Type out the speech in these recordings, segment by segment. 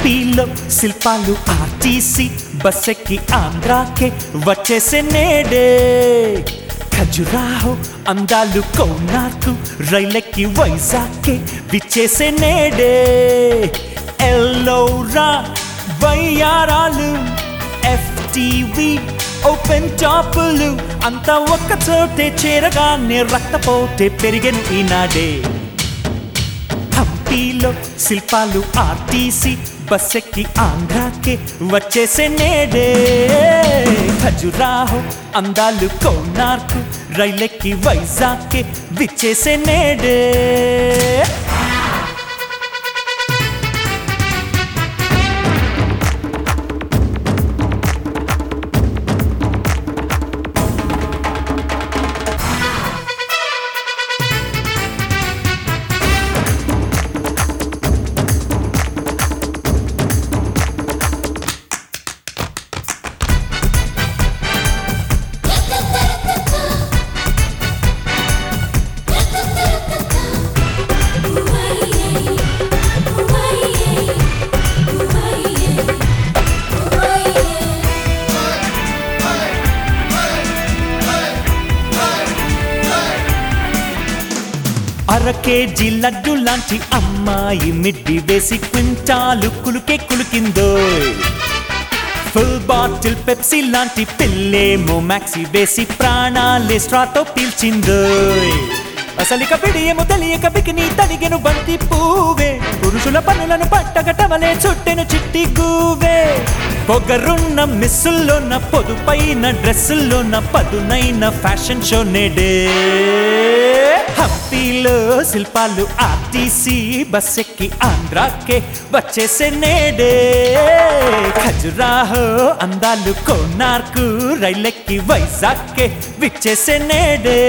హంపీలో శిల్పాలు ఆర్టీసీ బస్సెక్కి ఆంధ్రాకే వచ్చేసే నేడే ఖజురాహో అందాలు కౌనార్కు రైలెక్కి వైజాగ్కే విచ్చేసే నేడే ఎల్లోరా వయ్యారాలు ఎఫ్టీవీ ఓపెన్ టాపులు అంతా ఒక్క చోటే చేరగానే రక్తపోతే పెరిగెను ఈనాడే హంపీలో శిల్పాలు ఆర్టీసీ బస్సెక్కి ఆంధ్రాకే వచ్చేసే నేడే ఖజురాహో అందాలు కౌనార్కు రైలెక్కి వైజాగ్కే విచ్చేసే నేడే అర కేజీ లడ్డు లాంటి అమ్మాయి మిడ్డి వేసి క్వింటాలు కులుకే కులికిందో ఫుల్ బాటిల్ పెప్సీ లాంటి పిల్లేమో మ్యాక్సీ వేసి ప్రాణాలే స్ట్రాతో పీల్చిందో అసలిక పిడియేమో తెలియక బికిని తలిగెను బంతి పూవే పురుషుల పనులను పట్టగటవలే చుట్టెను చిట్టి గూవే పొగరున్న మిస్సుల్లోన పొదుపైన డ్రెస్సుల్లోన పదునైన ఫ్యాషన్ షో నేడే హంపీలో శిల్పాలు ఆర్టీసీ బస్సెక్కి ఆంధ్రాకే వచ్చేసే నేడే ఖజురాహో అందాలు కోనార్కు రైలెక్కి వైజాగ్కే విచ్చేసే నేడే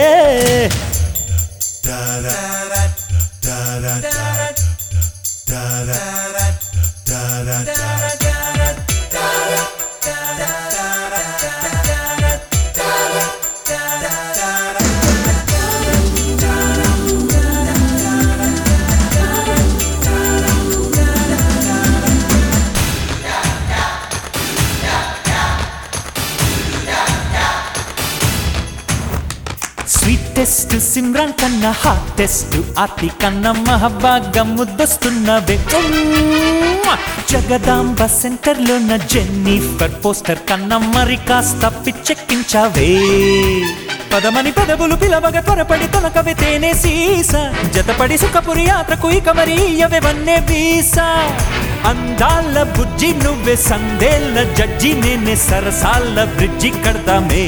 స్వీట్ టెస్ట్ సిమ్రాన్ కన్నా హాట్ టెస్ట్ ఆర్తి కన్నా మహబాగా ముద్దొస్తున్నవే ఉమ్మా! జగదాంబ సెంటర్ లోన జెన్నిఫర్ పోస్టర్ కన్నా మరి కాస్త పిచ్చెక్కించావే పదమని పెదవులు పిలవగా త్వరపడి తొలకవే తేనే సీస జతపడి సుఖపురి యాత్రకు ఇక మరి ఇయ్యవే వన్నే వీసా అందాల బుజ్జి నువ్వే సందేళ్ళ జడ్జి నేనే సరసాల బ్రిడ్జి కడదామే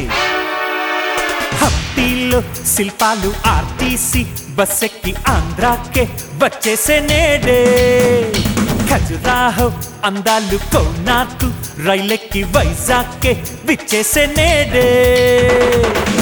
హంపీలో శిల్పాలు ఆర్టీసీ బస్సెక్కి ఆంధ్రాకే వచ్చేసే నేడే ఖజురాహో అందాలు కోనార్కు రైలెక్కి వైజాగ్కే విచ్చేసే నేడే